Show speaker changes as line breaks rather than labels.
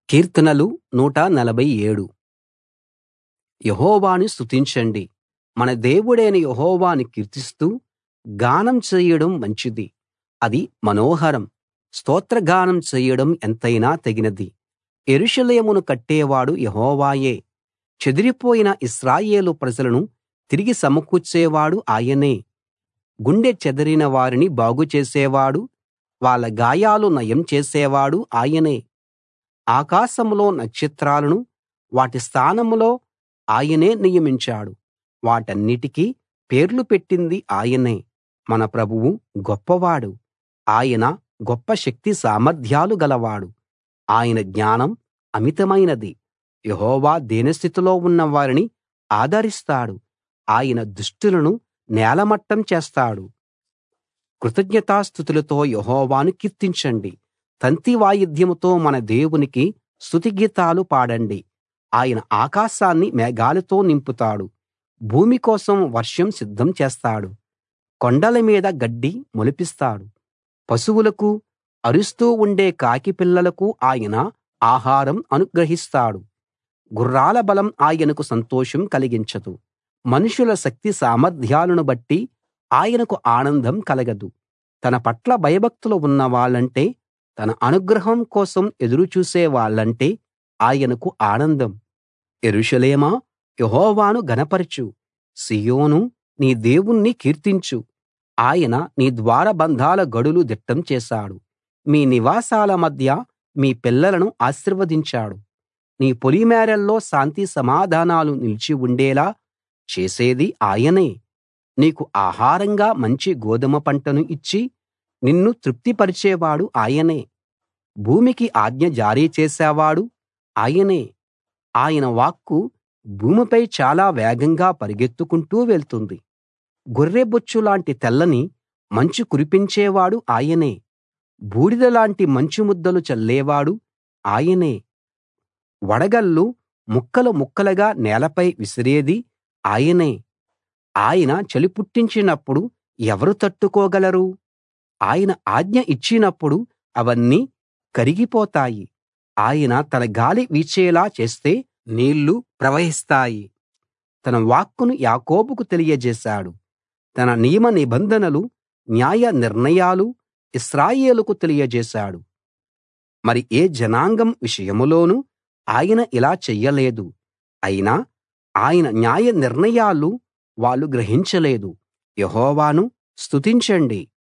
కీర్తనలు 147 యెహోవాను స్తుతించండి మన దేవుడైన యెహోవాను కీర్తిస్తూ గానం చేయడం మంచిది అది మనోహరం స్తోత్రగానం చేయడం ఎంతైనా తగినది యెరూషలేమును కట్టేవాడు యెహోవాయే చెదిరిపోయిన ఇశ్రాయేలు ప్రజలను తిరిగి సమకూర్చేవాడు ఆయనే గుండె చెదిరిన వారిని బాగు చేసేవాడు వాళ్ళ గాయాలు నయం చేసేవాడు ఆయనే ఆకాశంలో నక్షత్రాలను వాటి స్థానంలో ఆయనే నియమించాడు వాటన్నిటికీ పేర్లు పెట్టింది ఆయనే మన ప్రభువు గొప్పవాడు ఆయన గొప్ప శక్తి సామర్థ్యాలు గలవాడు ఆయన జ్ఞానం అమితమైనది యెహోవా దీనస్థితిలో ఉన్న వారిని ఆదరిస్తాడు ఆయన దుష్టులను నేలమట్టం చేస్తాడు కృతజ్ఞతాస్తుతులతో యెహోవాను కీర్తించండి తంతి వాయిద్యంతో మన దేవునికి స్తుతి గీతాలు పాడండి ఆయన ఆకాశాన్ని మేఘాలతో నింపుతాడు భూమి కోసం వర్షం సిద్ధం చేస్తాడు కొండల మీద గడ్డి మొలిపిస్తాడు పశువులకు అరుస్తూ ఉండే కాకి పిల్లలకు ఆయన ఆహారం అనుగ్రహిస్తాడు గుర్రాల బలం ఆయనకు సంతోషం కలిగించదు మనుషుల శక్తి సామర్థ్యాలను బట్టి ఆయనకు ఆనందం కలగదు తన పట్ల భయభక్తులు ఉన్నవాళ్ళంటే తన అనుగ్రహం కోసం ఎదురు చూసే వాళ్ళంటే ఆయనకు ఆనందం యెరూషలేమా యెహోవాను ఘనపరచు సీయోనూ నీ దేవుణ్ణి కీర్తించు ఆయన నీ ద్వారబంధాల గడులు దిట్టం చేశాడు మీ నివాసాల మధ్య మీ పిల్లలను ఆశీర్వదించాడు నీ పొలిమేరల్లో శాంతి సమాధానాలు నిలిచి ఉండేలా చేసేది ఆయనే నీకు ఆహారంగా మంచి గోదుమ పంటను ఇచ్చి నిన్ను తృప్తిపరిచేవాడు ఆయనే భూమికి ఆజ్ఞ జారీ చేసేవాడు ఆయనే ఆయన వాక్కు భూమిపై చాలా వేగంగా పరిగెత్తుకుంటూ వెళ్తుంది గొర్రెబొచ్చులాంటి తెల్లని మంచు కురిపించేవాడు ఆయనే బూడిదలాంటి మంచు ముద్దలు చల్లేవాడు ఆయనే వడగళ్ళు ముక్కలు ముక్కలుగా నేలపై విసిరేది ఆయనే ఆయన చలి పుట్టించినప్పుడు ఎవరు తట్టుకోగలరు ఆయన ఆజ్ఞ ఇచ్చినప్పుడు అవన్నీ కరిగిపోతాయి ఆయన తన గాలి వీచేలా చేస్తే నీళ్లు ప్రవహిస్తాయి తన వాక్కును యాకోబుకు తెలియజేశాడు తన నియమ నిబంధనలు న్యాయ నిర్ణయాలు ఇశ్రాయేలుకు తెలియజేశాడు మరి ఏ జనాంగం విషయంలోనూ ఆయన ఇలా చెయ్యలేదు అయినా ఆయన న్యాయ నిర్ణయాలు వాళ్ళు గ్రహించలేదు యెహోవాను స్తుతించండి